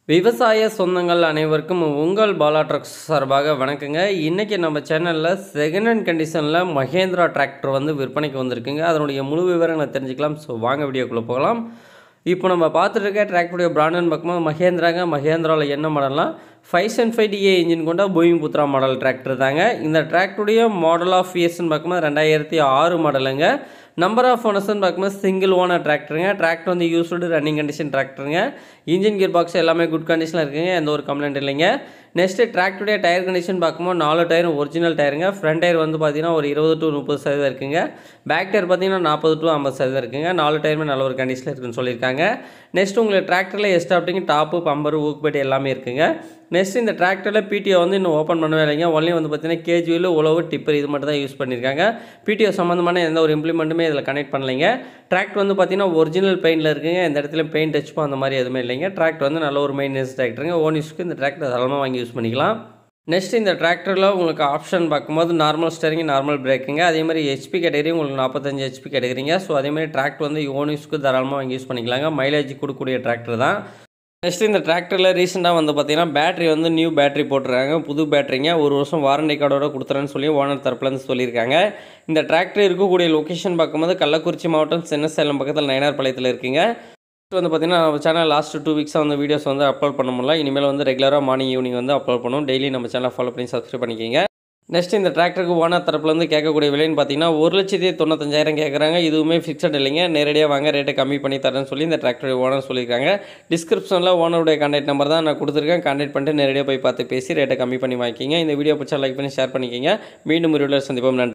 விவசாய சொந்தங்கள் அனைவருக்கும் உங்கள் பாலா ட்ரக்ஸ் சார்பாக வணக்கங்க இன்றைக்கி நம்ம சேனலில் செகண்ட் ஹேண்ட் கண்டிஷனில் மகேந்திரா டிராக்டர் வந்து விற்பனைக்கு வந்திருக்குங்க அதனுடைய முழு விவரங்களை தெரிஞ்சுக்கலாம் ஸோ வாங்க வீடியோக்குள்ளே போகலாம் இப்போ நம்ம பார்த்துட்டு இருக்க டிராக்டருடைய பிராண்டுன்னு பார்க்கும்போது மகேந்திராங்க மகேந்திராவில் என்ன மாடல்லாம் five seven five DA engine கொண்ட பூமிபுத்ரா மாடல் டிராக்டர் தாங்க இந்த டிராக்டருடைய மாடல் ஆஃப் இயர்ஸ்னு பார்க்கும்போது ரெண்டாயிரத்தி ஆறு மாடலுங்க நம்பர் ஆஃப் ஓனர்ஸ்னு பார்க்கும்போது சிங்கிள் ஓனர் டிராக்டருங்க டிராக்டர் வந்து யூஸ்டு ரன்னிங் கண்டிஷன் டிராக்டருங்க இன்ஜின் கியர் பாக்ஸ் எல்லாமே குட் கண்டிஷனில் இருக்குங்க எந்த ஒரு கம்ப்ளைண்ட் இல்லைங்க நெக்ஸ்ட்டு டிராக்டருடைய டயர் கண்டிஷன் பார்க்கும்போது நாலு டயரும் ஒரிஜினல் டயருங்க ஃப்ரண்ட் டயர் வந்து பார்த்தீங்கன்னா ஒரு இருபது டு முப்பது சதவீதம் இருக்குங்க பேக் டயர் பார்த்தீங்கன்னா நாற்பது டு ஐம்பது சதவீதம் இருக்குங்க நாலு டயருமே நல்ல ஒரு கண்டிஷனில் இருக்குன்னு சொல்லியிருக்காங்க நெக்ஸ்ட் உங்களுக்கு டிராக்டரில் எஸ்டாப்டிங் டாப்பு பம்பர் ஊக்குப்பேட் எல்லாமே இருக்குங்க நெக்ஸ்ட் இந்த டிராக்டரில் பிடிஓ வந்து இன்னும் ஓப்பன் பண்ணவே இல்லைங்க ஒன்லி வந்து பார்த்தீங்கன்னா கேஜுவல் உழவு டிப்பர் இது மட்டும் தான் யூஸ் பண்ணியிருக்காங்க பிடிஓ சம்மந்தமான எந்த ஒரு இம்ப்ளிமெண்ட்டுமே இதில் கனெக்ட் பண்ணலைங்க டிராக்டர் வந்து பார்த்தீங்கன்னா ஒரிஜினல் பெயிண்டில் இருக்குங்க இந்த இடத்துல பெயிண்ட் டச் அந்த மாதிரி எதுவுமே இல்லைங்க டிராக்டர் வந்து நல்ல ஒரு மெயின்டெனன்ஸ் டிராக்டருங்க ஓன் யூஸ்க்கு இந்த டிராக்டர் தாராளமாக வாங்கி யூஸ் பண்ணிக்கலாம் நெக்ஸ்ட் இந்த டிராக்டரில் உங்களுக்கு ஆப்ஷன் பார்க்கும்போது நார்மல் ஸ்டரிங் நார்மல் பிரேக்குங்க அதே மாதிரி ஹெச்பி கேட்டகரி உங்களுக்கு நாற்பத்தஞ்சு ஹெச்பி கேட்டகரிங்க ஸோ அதே மாதிரி டிராக்டர் வந்து ஓன் யூஸ்க்கு தாராளமாக வாங்கி யூஸ் பண்ணிக்கலாங்க மைலேஜ் கொடுக்கக்கூடிய டிராக்டர் தான் நெக்ஸ்ட் இந்த டிராக்டரில் ரீசெண்டாக வந்து பார்த்தீங்கன்னா பேட்டரி வந்து நியூ பேட்டரி போட்டுருக்காங்க புது பேட்டரிங்க ஒரு வருஷம் வாரண்டி கார்டோட கொடுத்துறேன்னு சொல்லி ஓனர் தரப்புலேருந்து சொல்லியிருக்காங்க இந்த டிராக்டர் இருக்கக்கூடிய லொக்கேஷன் பார்க்கும்போது கள்ளக்குறிச்சி மாவட்டம் சின்னசேலம் பக்கத்தில் நயனார்பாளையத்தில் இருக்குங்க Next வந்து பார்த்தீங்கன்னா நம்ம சேனல் லாஸ்ட் டூ வீக்ஸாக வந்து வீடியோஸ் வந்து அப்லோட் பண்ண முடியல இனிமேல் வந்து ரெகுலராக மார்னிங் ஈவினிங் வந்து அப்லோட் பண்ணுவோம் டெய்லி நம்ம சேனலை ஃபாலோ பண்ணி சப்ஸ்கிரைப் பண்ணிக்கிங்க நெக்ஸ்ட் இந்த டிராக்டருக்கு ஓனர் தரப்புலேருந்து கேட்கக்கூடிய விலைன்னு பார்த்தீங்கன்னா ஒரு லட்சத்தி தொண்ணூத்தஞ்சாயிரம் கேட்குறாங்க இதுவுமே ஃபிக்ஸட் இல்லைங்க நேரடியாக வாங்க ரேட்டை கம்மி பண்ணி தரேன்னு சொல்லி இந்த டிராக்டர் ஓனர் சொல்லியிருக்காங்க டிஸ்கிரிப்ஷனில் ஓனருடைய கான்டாக்ட் நம்பர் தான் நான் கொடுத்துருக்கேன் கான்டாக்ட் பண்ணிட்டு நேரடியாக போய் பார்த்து பேசி ரேட்டை கம்மி பண்ணி வாங்கிக்கிங்க இந்த வீடியோ பிடிச்சா லைக் பண்ணி ஷேர் பண்ணிக்கிங்க மீண்டும் ஒரு வீடியோவில் சந்திப்போம் நன்றி